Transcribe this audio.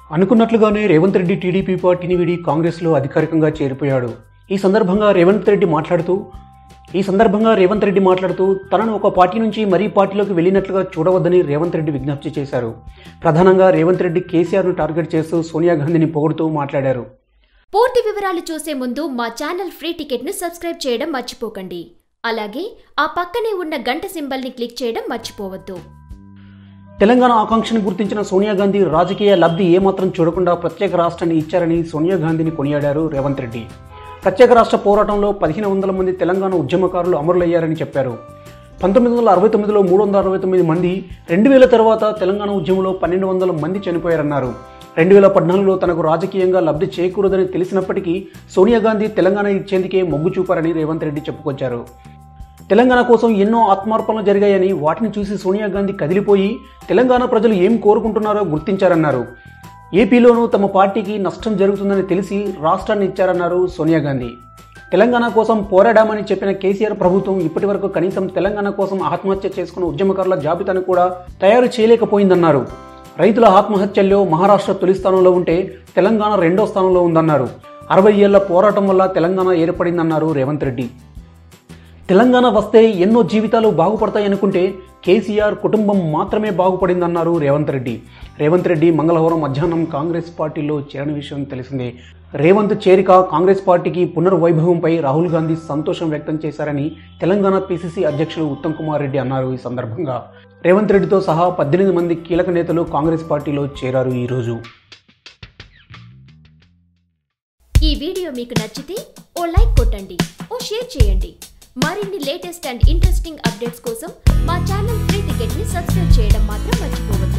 అనుకున్నట్లుగానే Revanth Reddy TDP పార్టీని వీడి కాంగ్రెస్లో అధికారికంగా చేరిపోయాడు ఈ సందర్భంగా రేవంత్ రెడ్డి మాట్లాడుతూ ఈ సందర్భంగా రేవంత్ రెడ్డి మాట్లాడుతూ తనను ఒక పార్టీ నుంచి మరీ పార్టీలోకి వెళ్ళినట్లుగా చూడవద్దని రేవంత్ రెడ్డి విజ్ఞప్తి చేశారు ప్రధానంగా రేవంత్ రెడ్డి కేసీఆర్ను టార్గెట్ చేస్తూ సోనియా గాంధీని పొగుడుతూ మాట్లాడారు పూర్తి వివరాలు చూసే ముందు మా ఛానల్ ఫ్రీ టికెట్ను సబ్స్క్రైబ్ చేయడం మర్చిపోకండి అలాగే ఆ పక్కనే ఉన్న గంట సింబల్ని క్లిక్ చేయడం మర్చిపోవద్దు తెలంగాణ ఆకాంక్షను గుర్తించిన సోనియా గాంధీ రాజకీయ లబ్ధి ఏమాత్రం చూడకుండా ప్రత్యేక రాష్ట్రాన్ని ఇచ్చారని సోనియా గాంధీని కొనియాడారు రేవంత్ రెడ్డి ప్రత్యేక రాష్ట్ర పోరాటంలో పదిహేను వందల మంది తెలంగాణ ఉద్యమకారులు అమరులయ్యారని చెప్పారు పంతొమ్మిది వందల అరవై తొమ్మిదిలో మూడు వందల అరవై తొమ్మిది మంది రెండు వేల తర్వాత తెలంగాణ ఉద్యమంలో పన్నెండు వందల మంది చనిపోయారన్నారు రెండు వేల పద్నాలుగులో తనకు రాజకీయంగా లబ్ధి చేయకూడదని తెలిసినప్పటికీ సోనియా గాంధీ తెలంగాణ ఇచ్చేందుకే మొగ్గు చూపారని రేవంత్ రెడ్డి చెప్పుకొచ్చారు తెలంగాణ కోసం ఎన్నో ఆత్మార్పణలు జరిగాయని వాటిని చూసి సోనియా గాంధీ కదిలిపోయి తెలంగాణ ప్రజలు ఏం కోరుకుంటున్నారో గుర్తించారన్నారు ఏపీలోనూ తమ పార్టీకి నష్టం జరుగుతుందని తెలిసి రాష్ట్రాన్ని ఇచ్చారన్నారు సోనియా గాంధీ తెలంగాణ కోసం పోరాడామని చెప్పిన కేసీఆర్ ప్రభుత్వం ఇప్పటి వరకు కనీసం తెలంగాణ కోసం ఆత్మహత్య చేసుకున్న ఉద్యమకారుల జాబితాను కూడా తయారు చేయలేకపోయిందన్నారు రైతుల ఆత్మహత్యల్లో మహారాష్ట్ర తొలి స్థానంలో ఉంటే తెలంగాణ రెండో స్థానంలో ఉందన్నారు అరవై ఏళ్ల పోరాటం వల్ల తెలంగాణ ఏర్పడిందన్నారు రేవంత్ రెడ్డి తెలంగాణ వస్తే ఎన్నో జీవితాలు బాగుపడతాయనుకుంటే కేసీఆర్ కుటుంబం మాత్రమే బాగుపడిందన్నారు రేవంత్ రెడ్డి రేవంత్ రెడ్డి మంగళవారం మధ్యాహ్నం కాంగ్రెస్ పార్టీలో చేరని విషయం తెలిసిందే రేవంత్ చేరిక కాంగ్రెస్ పార్టీకి పునర్వైభవంపై రాహుల్ గాంధీ సంతోషం వ్యక్తం చేశారని తెలంగాణ పీసీసీ అధ్యక్షులు ఉత్తమ్ కుమార్ రెడ్డి అన్నారు ఈ సందర్భంగా రేవంత్ రెడ్డితో సహా పద్దెనిమిది మంది కీలక నేతలు కాంగ్రెస్ పార్టీలో చేరారు ఈరోజు ఈ వీడియో మీకు నచ్చితే ఓ లైక్ కొట్టండి ఓ షేర్ చేయండి మరిన్ని లేటెస్ట్ అండ్ ఇంట్రెస్టింగ్ అప్డేట్స్ కోసం మా ఛానల్ ఫ్రీ టికెట్ని సబ్స్క్రైబ్ చేయడం మాత్రం మర్చిపోవద్దు